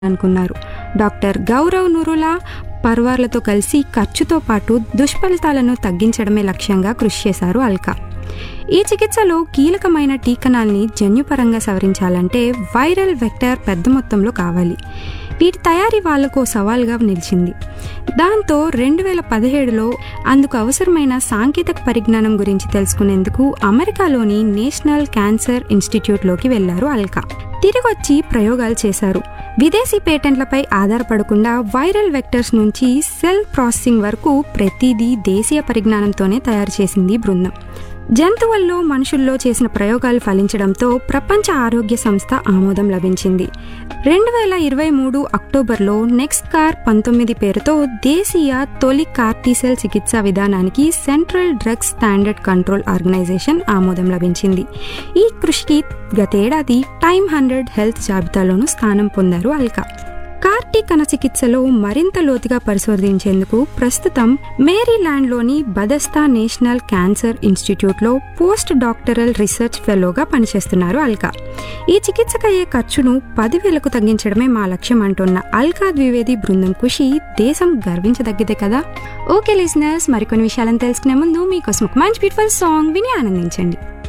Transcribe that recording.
అనుకున్నారు డాక్టర్ గౌరవ్ నురులా పర్వార్లతో కలిసి ఖర్చుతో పాటు దుష్ఫలితాలను తగ్గించడమే లక్ష్యంగా కృషి చేశారు అల్కా ఈ చికిత్సలో కీలకమైన టీకనాల్ని జన్యుపరంగా సవరించాలంటే వైరల్ వెక్టర్ పెద్ద మొత్తంలో కావాలి వీటి తయారీ వాళ్లకు సవాల్గా నిలిచింది దాంతో రెండు వేల పదిహేడులో అందుకు అవసరమైన సాంకేతిక పరిజ్ఞానం గురించి తెలుసుకునేందుకు అమెరికాలోని నేషనల్ క్యాన్సర్ ఇన్స్టిట్యూట్లోకి వెళ్లారు అల్కా తిరిగొచ్చి ప్రయోగాలు చేశారు విదేశీ పేటెంట్లపై ఆధారపడకుండా వైరల్ వెక్టర్స్ నుంచి సెల్ ప్రాసెసింగ్ వరకు ప్రతిదీ దేశీయ పరిజ్ఞానంతోనే తయారు చేసింది బృందం జంతువుల్లో మనుషుల్లో చేసిన ప్రయోగాలు ఫలించడంతో ప్రపంచ ఆరోగ్య సంస్థ ఆమోదం లభించింది రెండు వేల ఇరవై మూడు అక్టోబర్లో నెక్స్ట్ కార్ పంతొమ్మిది పేరుతో దేశీయ తొలి కార్టీసెల్ చికిత్సా విధానానికి central drugs standard control organisation ఆమోదం లభించింది ఈ కృషికి గతేడాది టైమ్ హండ్రెడ్ హెల్త్ జాబితాలోనూ స్థానం పొందారు అల్కా కార్టీ కణ చికిత్సలో మరింత లోతుగా పరిశోధించేందుకు ప్రస్తుతం మేరీల్యాండ్లోని బదస్తా నేషనల్ క్యాన్సర్ ఇన్స్టిట్యూట్లో పోస్ట్ డాక్టరల్ రీసెర్చ్ ఫెలోగా పనిచేస్తున్నారు అల్కా ఈ చికిత్సకయ్యే ఖర్చును పదివేలకు తగ్గించడమే మా లక్ష్యం అంటున్న అల్కా ద్వివేది బృందం కృషి దేశం గర్వించదగ్గదే కదా ఓకే లిసినర్స్ మరికొన్ని విషయాలను తెలుసుకునే ముందు మీకోసం ఒక మంచి బ్యూటిఫుల్ సాంగ్ విని ఆనందించండి